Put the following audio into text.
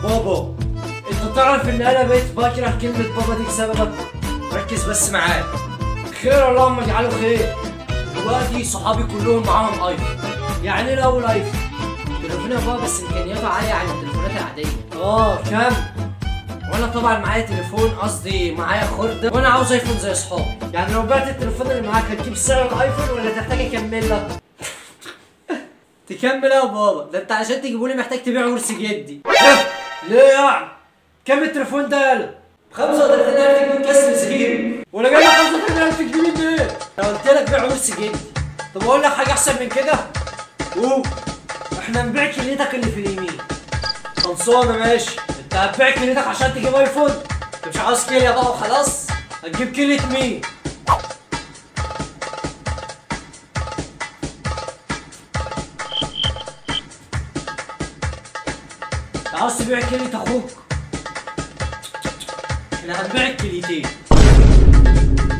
بابا انت تعرف ان انا بقيت بكره كلمة بابا دي بسببك ركز بس معايا خير اللهم اجعله خير دلوقتي صحابي كلهم معاهم ايفون يعني ايه الاول ايفون تليفون يا بابا بس امكانياته عالية عن التليفونات العادية اه كام وانا طبعا معايا تليفون قصدي معايا خردة وانا عاوز ايفون زي اصحابي يعني لو بعت التليفون اللي معاك هتجيب سعر الايفون ولا تحتاج اكمل لك تكمل يا بابا ده انت عشان تجيبوا لي محتاج تبيع ورث جدي ليه يعني كام التليفون ده يالا 35000 جنيه كسر زيرو ولا جاي لك 35000 جنيه منين انا قلت لك بيع ورث جدي طب اقول لك حاجه احسن من كده قول احنا نبيع كليتك اللي في اليمين خلصانه ماشي انت هتبيع كليتك عشان تجيب ايفون انت مش عاوز كليه بقى وخلاص هتجيب كليه مين انت عاوز تبيع كلية اخوك احنا هنبيع الكليتين